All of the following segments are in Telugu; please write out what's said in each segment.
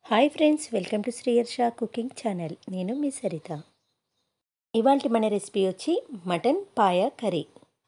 hi friends welcome to Sriharsha cooking channel నేను మీ సరిత ఇవాళ మన రెసిపీ వచ్చి మటన్ పాయ కర్రీ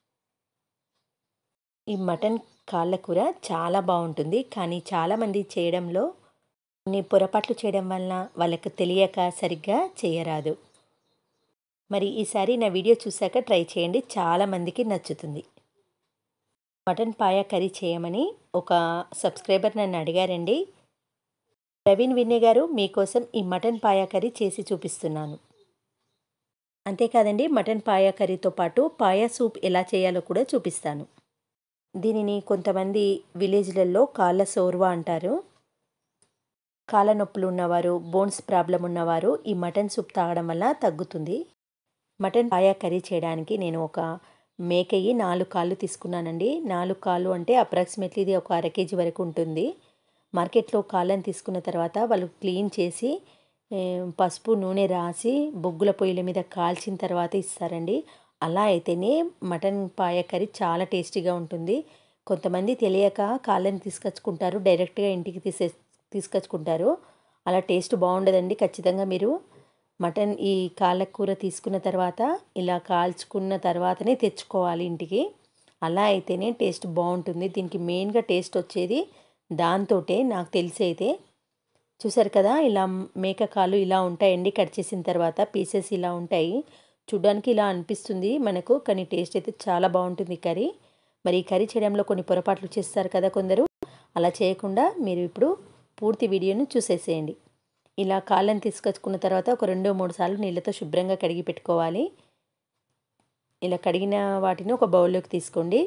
ఈ మటన్ కాళ్ళ కూర చాలా బాగుంటుంది కానీ చాలామంది చేయడంలో కొన్ని పొరపాట్లు చేయడం వలన వాళ్ళకు తెలియక సరిగ్గా చేయరాదు మరి ఈసారి నా వీడియో చూశాక ట్రై చేయండి చాలామందికి నచ్చుతుంది మటన్ పాయ కర్రీ చేయమని ఒక సబ్స్క్రైబర్ నన్ను అడిగారండి ప్రవీణ్ విన్నె గారు మీకోసం ఈ మటన్ పాయా కర్రీ చేసి చూపిస్తున్నాను అంతేకాదండి మటన్ పాయా కర్రీతో పాటు పాయా సూప్ ఎలా చేయాలో కూడా చూపిస్తాను దీనిని కొంతమంది విలేజ్లలో కాళ్ళ సోర్వా అంటారు కాళ్ళ నొప్పులు ఉన్నవారు బోన్స్ ప్రాబ్లం ఉన్నవారు ఈ మటన్ సూప్ తాగడం వల్ల తగ్గుతుంది మటన్ పాయా కర్రీ చేయడానికి నేను ఒక మేకయ్యి నాలుగు కాళ్ళు తీసుకున్నానండి నాలుగు కాళ్ళు అంటే అప్రాక్సిమేట్లీ ఇది ఒక అర కేజీ వరకు ఉంటుంది మార్కెట్లో కాళ్ళని తీసుకున్న తర్వాత వాళ్ళు క్లీన్ చేసి పసుపు నూనె రాసి బొగ్గుల పొయ్యిల మీద కాల్చిన తర్వాత ఇస్తారండి అలా అయితేనే మటన్ పాయ కర్రీ చాలా టేస్టీగా ఉంటుంది కొంతమంది తెలియక కాళ్ళని తీసుకొచ్చుకుంటారు డైరెక్ట్గా ఇంటికి తీసే తీసుకొచ్చుకుంటారు అలా టేస్ట్ బాగుండదండి ఖచ్చితంగా మీరు మటన్ ఈ కాళ్ళ కూర తీసుకున్న తర్వాత ఇలా కాల్చుకున్న తర్వాతనే తెచ్చుకోవాలి ఇంటికి అలా అయితేనే టేస్ట్ బాగుంటుంది దీనికి మెయిన్గా టేస్ట్ వచ్చేది దాంతోటే నాకు తెలిసి అయితే చూసారు కదా ఇలా మేక కాళ్ళు ఇలా ఉంటాయండి కట్ చేసిన తర్వాత పీసెస్ ఇలా ఉంటాయి చూడ్డానికి ఇలా అనిపిస్తుంది మనకు కానీ టేస్ట్ అయితే చాలా బాగుంటుంది కర్రీ మరి ఈ కర్రీ చేయడంలో కొన్ని పొరపాట్లు చేస్తారు కదా కొందరు అలా చేయకుండా మీరు ఇప్పుడు పూర్తి వీడియోను చూసేసేయండి ఇలా కాళ్ళని తీసుకొచ్చుకున్న తర్వాత ఒక రెండు మూడు సార్లు నీళ్ళతో శుభ్రంగా కడిగి పెట్టుకోవాలి ఇలా కడిగిన వాటిని ఒక బౌల్లోకి తీసుకోండి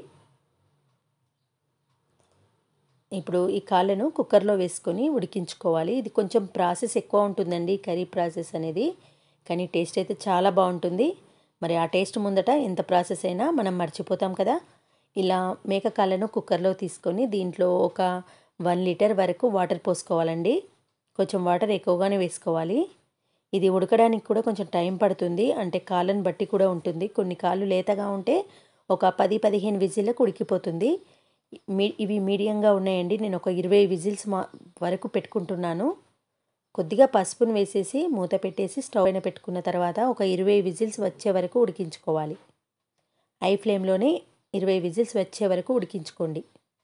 ఇప్పుడు ఈ కాళ్ళను కుక్కర్లో వేసుకొని ఉడికించుకోవాలి ఇది కొంచెం ప్రాసెస్ ఎక్కువ ఉంటుందండి కర్రీ ప్రాసెస్ అనేది కానీ టేస్ట్ అయితే చాలా బాగుంటుంది మరి ఆ టేస్ట్ ముందట ఎంత ప్రాసెస్ అయినా మనం మర్చిపోతాం కదా ఇలా మేక కాళ్ళను కుక్కర్లో తీసుకొని దీంట్లో ఒక వన్ లీటర్ వరకు వాటర్ పోసుకోవాలండి కొంచెం వాటర్ ఎక్కువగానే వేసుకోవాలి ఇది ఉడకడానికి కూడా కొంచెం టైం పడుతుంది అంటే కాళ్ళని బట్టి కూడా ఉంటుంది కొన్ని కాళ్ళు లేతగా ఉంటే ఒక పది పదిహేను విజిల్లకు ఉడికిపోతుంది మీ ఇవి మీడియంగా ఉన్నాయండి నేను ఒక ఇరవై విజిల్స్ మా వరకు పెట్టుకుంటున్నాను కొద్దిగా పసుపును వేసేసి మూత పెట్టేసి స్టవ్ పైన పెట్టుకున్న తర్వాత ఒక ఇరవై విజిల్స్ వచ్చే వరకు ఉడికించుకోవాలి హై ఫ్లేమ్లోనే ఇరవై విజిల్స్ వచ్చే వరకు ఉడికించుకోండి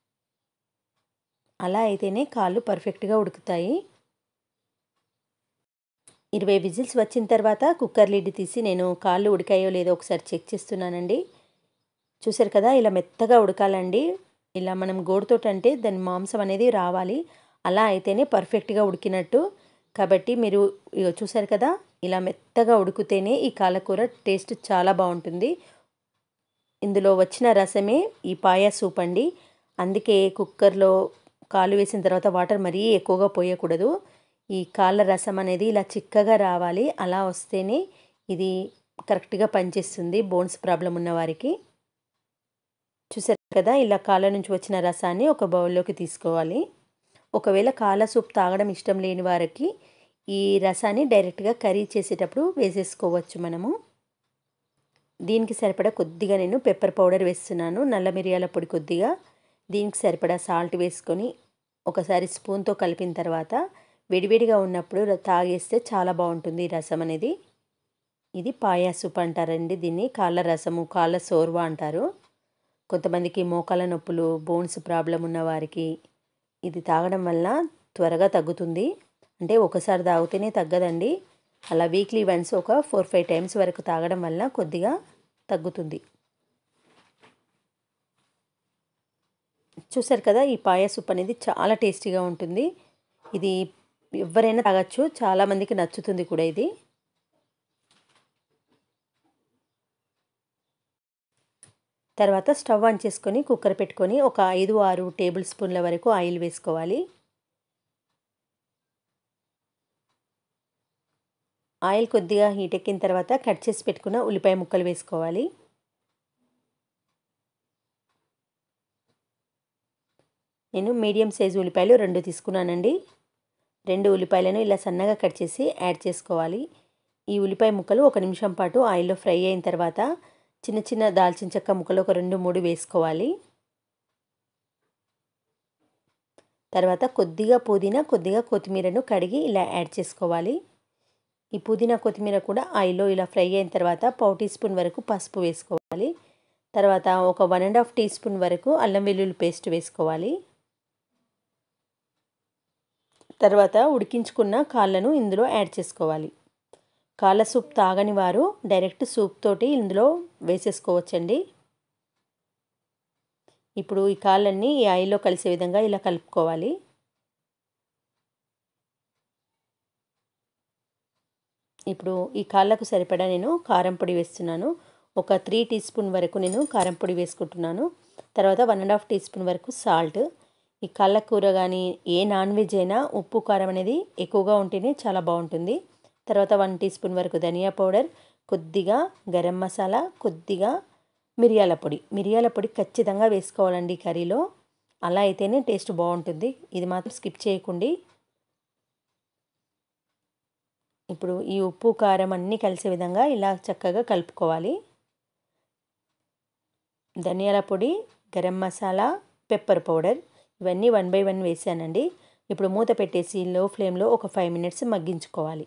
అలా అయితేనే కాళ్ళు పర్ఫెక్ట్గా ఉడుకుతాయి ఇరవై విజిల్స్ వచ్చిన తర్వాత కుక్కర్ లిడ్ తీసి నేను కాళ్ళు ఉడికాయో లేదో ఒకసారి చెక్ చేస్తున్నానండి చూసారు కదా ఇలా మెత్తగా ఉడకాలండి ఇలా మనం గోడుతోటి అంటే దాని మాంసం అనేది రావాలి అలా అయితేనే పర్ఫెక్ట్గా ఉడికినట్టు కాబట్టి మీరు చూసారు కదా ఇలా మెత్తగా ఉడికితేనే ఈ కాలకూర టేస్ట్ చాలా బాగుంటుంది ఇందులో వచ్చిన రసమే ఈ పాయా సూప్ అండి అందుకే కుక్కర్లో కాలు వేసిన తర్వాత వాటర్ మరీ ఎక్కువగా పోయకూడదు ఈ కాళ్ళ రసం అనేది ఇలా చిక్కగా రావాలి అలా వస్తేనే ఇది కరెక్ట్గా పనిచేస్తుంది బోన్స్ ప్రాబ్లం ఉన్న వారికి చూసారు కదా ఇలా కాళ్ళ నుంచి వచ్చిన రసాన్ని ఒక బౌల్లోకి తీసుకోవాలి ఒకవేళ కాళ్ళ సూప్ తాగడం ఇష్టం లేని వారికి ఈ రసాన్ని డైరెక్ట్గా కర్రీ చేసేటప్పుడు వేసేసుకోవచ్చు మనము దీనికి సరిపడా కొద్దిగా నేను పెప్పర్ పౌడర్ వేస్తున్నాను నల్ల మిరియాల పొడి కొద్దిగా దీనికి సరిపడా సాల్ట్ వేసుకొని ఒకసారి స్పూన్తో కలిపిన తర్వాత వేడివేడిగా ఉన్నప్పుడు తాగేస్తే చాలా బాగుంటుంది ఈ రసం అనేది ఇది పాయా సూప్ అంటారండి దీన్ని కాళ్ళ రసము కాళ్ళ సోర్వా అంటారు కొంతమందికి మోకాల నొప్పులు బోన్స్ ప్రాబ్లం ఉన్న వారికి ఇది తాగడం వల్ల త్వరగా తగ్గుతుంది అంటే ఒకసారి తాగితేనే తగ్గదండి అలా వీక్లీ వన్స్ ఒక ఫోర్ ఫైవ్ టైమ్స్ వరకు తాగడం వల్ల కొద్దిగా తగ్గుతుంది చూసారు కదా ఈ పాయా సూప్ అనేది చాలా టేస్టీగా ఉంటుంది ఇది ఎవరైనా తాగొచ్చు చాలామందికి నచ్చుతుంది కూడా ఇది తర్వాత స్టవ్ ఆన్ చేసుకొని కుక్కర్ పెట్టుకొని ఒక ఐదు ఆరు టేబుల్ స్పూన్ల వరకు ఆయిల్ వేసుకోవాలి ఆయిల్ కొద్దిగా హీట్ ఎక్కిన తర్వాత కట్ చేసి పెట్టుకున్న ఉల్లిపాయ ముక్కలు వేసుకోవాలి నేను మీడియం సైజు ఉల్లిపాయలు రెండు తీసుకున్నానండి రెండు ఉల్లిపాయలను ఇలా సన్నగా కట్ చేసి యాడ్ చేసుకోవాలి ఈ ఉల్లిపాయ ముక్కలు ఒక నిమిషం పాటు ఆయిల్లో ఫ్రై అయిన తర్వాత చిన్న చిన్న దాల్చిన చెక్క ముక్కలు ఒక రెండు మూడు వేసుకోవాలి తర్వాత కొద్దిగా పుదీనా కొద్దిగా కొత్తిమీరను కడిగి ఇలా యాడ్ చేసుకోవాలి ఈ పుదీనా కొత్తిమీర కూడా ఆయిల్లో ఇలా ఫ్రై అయిన తర్వాత పావు టీ స్పూన్ వరకు పసుపు వేసుకోవాలి తర్వాత ఒక one and half teaspoon వరకు అల్లం వెల్లుల్లి పేస్ట్ వేసుకోవాలి తర్వాత ఉడికించుకున్న కాళ్ళను ఇందులో యాడ్ చేసుకోవాలి కాళ్ళ సూప్ తాగని వారు డైరెక్ట్ సూప్ తోటి ఇందులో వేసేసుకోవచ్చండి ఇప్పుడు ఈ కాళ్ళన్నీ ఈ ఆయిల్లో కలిసే విధంగా ఇలా కలుపుకోవాలి ఇప్పుడు ఈ కాళ్ళకు సరిపడా నేను కారం పొడి వేస్తున్నాను ఒక త్రీ టీ స్పూన్ వరకు నేను కారం పొడి వేసుకుంటున్నాను తర్వాత one and half teaspoon వరకు సాల్ట్ ఈ కళ్ళ కూర కానీ ఏ నాన్ వెజ్ అయినా ఉప్పు కారం అనేది ఎక్కువగా ఉంటేనే చాలా బాగుంటుంది తర్వాత వన్ టీ స్పూన్ వరకు ధనియా పౌడర్ కొద్దిగా గరం మసాలా కొద్దిగా మిరియాల పొడి మిరియాల పొడి ఖచ్చితంగా వేసుకోవాలండి కర్రీలో అలా అయితేనే టేస్ట్ బాగుంటుంది ఇది మాత్రం స్కిప్ చేయకండి ఇప్పుడు ఈ ఉప్పు కారం అన్నీ కలిసే విధంగా ఇలా చక్కగా కలుపుకోవాలి ధనియాల పొడి గరం మసాలా పెప్పర్ పౌడర్ ఇవన్నీ వన్ బై వన్ వేసానండి ఇప్పుడు మూత పెట్టేసి లో ఫ్లేమ్లో ఒక ఫైవ్ మినిట్స్ మగ్గించుకోవాలి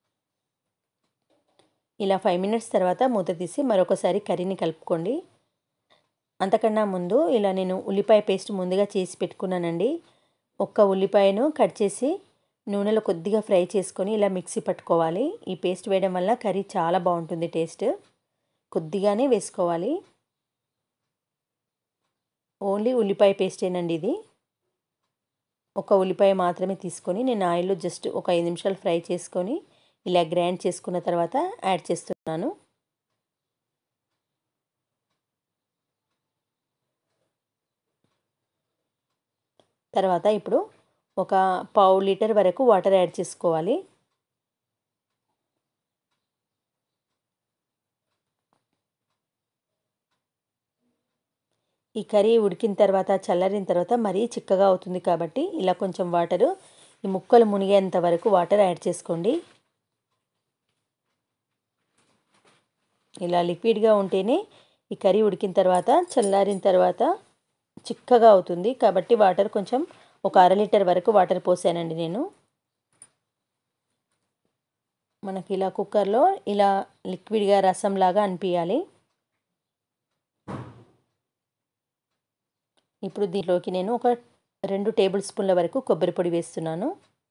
ఇలా ఫైవ్ మినిట్స్ తర్వాత మూత తీసి మరొకసారి కర్రీని కలుపుకోండి అంతకన్నా ముందు ఇలా నేను ఉల్లిపాయ పేస్ట్ ముందుగా చేసి పెట్టుకున్నానండి ఒక్క ఉల్లిపాయను కట్ చేసి నూనెలో కొద్దిగా ఫ్రై చేసుకొని ఇలా మిక్సీ పట్టుకోవాలి ఈ పేస్ట్ వేయడం వల్ల కర్రీ చాలా బాగుంటుంది టేస్ట్ కొద్దిగానే వేసుకోవాలి ఓన్లీ ఉల్లిపాయ పేస్టేనండి ఇది ఒక ఉల్లిపాయ మాత్రమే తీసుకొని నేను ఆయిల్లో జస్ట్ ఒక ఐదు నిమిషాలు ఫ్రై చేసుకొని ఇలా గ్రైండ్ చేసుకున్న తర్వాత యాడ్ చేస్తున్నాను తర్వాత ఇప్పుడు ఒక పావు లీటర్ వరకు వాటర్ యాడ్ చేసుకోవాలి ఈ కర్రీ ఉడికిన తర్వాత చల్లారిన తర్వాత మరీ చిక్కగా అవుతుంది కాబట్టి ఇలా కొంచెం వాటరు ఈ ముక్కలు మునిగేంత వరకు వాటర్ యాడ్ చేసుకోండి ఇలా లిక్విడ్గా ఉంటేనే ఈ కర్రీ ఉడికిన తర్వాత చల్లారిన తర్వాత చిక్కగా అవుతుంది కాబట్టి వాటర్ కొంచెం ఒక అర లీటర్ వరకు వాటర్ పోసానండి నేను మనకి ఇలా కుక్కర్లో ఇలా లిక్విడ్గా రసంలాగా అనిపించాలి ఇప్పుడు దీంట్లోకి నేను ఒక రెండు టేబుల్ స్పూన్ల వరకు కొబ్బరి పొడి వేస్తున్నాను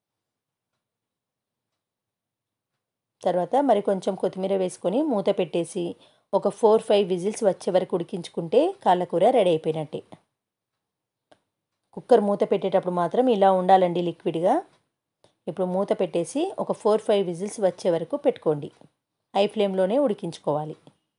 తర్వాత మరి కొంచెం కొత్తిమీర వేసుకొని మూత పెట్టేసి ఒక ఫోర్ ఫైవ్ విజిల్స్ వచ్చే వరకు ఉడికించుకుంటే కాళ్ళకూర రెడీ అయిపోయినట్టే కుక్కర్ మూత పెట్టేటప్పుడు మాత్రం ఇలా ఉండాలండి లిక్విడ్గా ఇప్పుడు మూత పెట్టేసి ఒక ఫోర్ ఫైవ్ విజిల్స్ వచ్చే వరకు పెట్టుకోండి హై ఫ్లేమ్లోనే ఉడికించుకోవాలి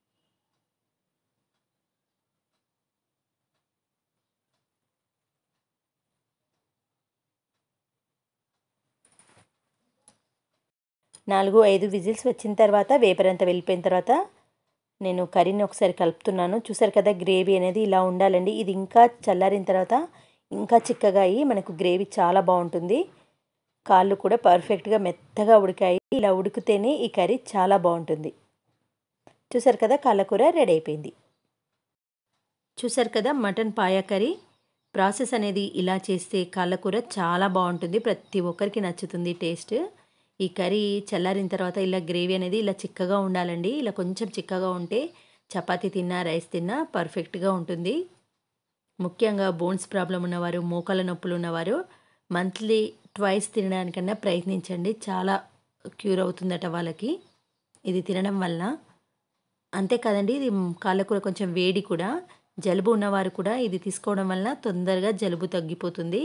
నాలుగు ఐదు విజిల్స్ వచ్చిన తర్వాత వేపరంతా వెళ్ళిపోయిన తర్వాత నేను కర్రీని ఒకసారి కలుపుతున్నాను చూసారు కదా గ్రేవీ అనేది ఇలా ఉండాలండి ఇది ఇంకా చల్లారిన తర్వాత ఇంకా చిక్కగా అయ్యి మనకు గ్రేవీ చాలా బాగుంటుంది కాళ్ళు కూడా పర్ఫెక్ట్గా మెత్తగా ఉడికాయి ఇలా ఉడికితేనే ఈ కర్రీ చాలా బాగుంటుంది చూసారు కదా కాళ్ళకూర రెడీ అయిపోయింది చూసారు కదా మటన్ పాయా కర్రీ ప్రాసెస్ అనేది ఇలా చేస్తే కాళ్ళకూర చాలా బాగుంటుంది ప్రతి ఒక్కరికి నచ్చుతుంది టేస్ట్ ఈ కర్రీ చల్లారిన తర్వాత ఇలా గ్రేవీ అనేది ఇలా చిక్కగా ఉండాలండి ఇలా కొంచెం చిక్కగా ఉంటే చపాతీ తిన్నా రైస్ తిన్నా పర్ఫెక్ట్గా ఉంటుంది ముఖ్యంగా బోన్స్ ప్రాబ్లం ఉన్నవారు మోకాల నొప్పులు ఉన్నవారు మంత్లీ ట్వైస్ తినడానికన్నా ప్రయత్నించండి చాలా క్యూర్ అవుతుందట వాళ్ళకి ఇది తినడం వల్ల అంతేకాదండి ఇది కాళ్ళకూర కొంచెం వేడి కూడా జలుబు ఉన్నవారు కూడా ఇది తీసుకోవడం వల్ల తొందరగా జలుబు తగ్గిపోతుంది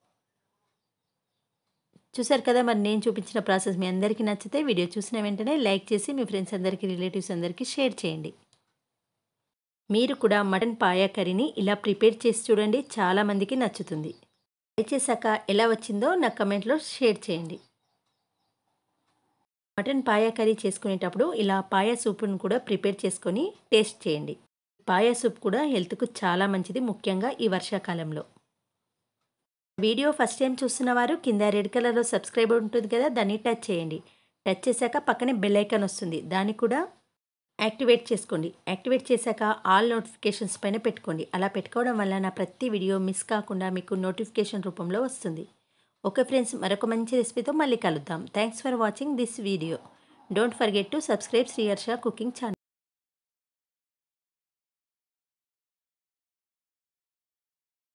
చూసారు కదా మరి నేను చూపించిన ప్రాసెస్ మీ అందరికీ నచ్చితే వీడియో చూసిన వెంటనే లైక్ చేసి మీ ఫ్రెండ్స్ అందరికీ రిలేటివ్స్ అందరికీ షేర్ చేయండి మీరు కూడా మటన్ పాయా కర్రీని ఇలా ప్రిపేర్ చేసి చూడండి చాలామందికి నచ్చుతుంది ట్రై చేశాక ఎలా వచ్చిందో నా కమెంట్లో షేర్ చేయండి మటన్ పాయా కర్రీ చేసుకునేటప్పుడు ఇలా పాయా సూప్ను కూడా ప్రిపేర్ చేసుకొని టేస్ట్ చేయండి పాయా సూప్ కూడా హెల్త్కు చాలా మంచిది ముఖ్యంగా ఈ వర్షాకాలంలో వీడియో ఫస్ట్ టైం చూస్తున్న వారు కింద రెడ్ కలర్లో సబ్స్క్రైబ్ ఉంటుంది కదా దాన్ని టచ్ చేయండి టచ్ చేశాక పక్కనే బెల్ ఐకాన్ వస్తుంది దాన్ని కూడా యాక్టివేట్ చేసుకోండి యాక్టివేట్ చేశాక ఆల్ నోటిఫికేషన్స్ పైన పెట్టుకోండి అలా పెట్టుకోవడం వల్ల నా ప్రతి వీడియో మిస్ కాకుండా మీకు నోటిఫికేషన్ రూపంలో వస్తుంది ఓకే ఫ్రెండ్స్ మరొక మంచి రెసిపీతో మళ్ళీ కలుద్దాం thanks for watching this video don't forget to subscribe Sriharsha cooking channel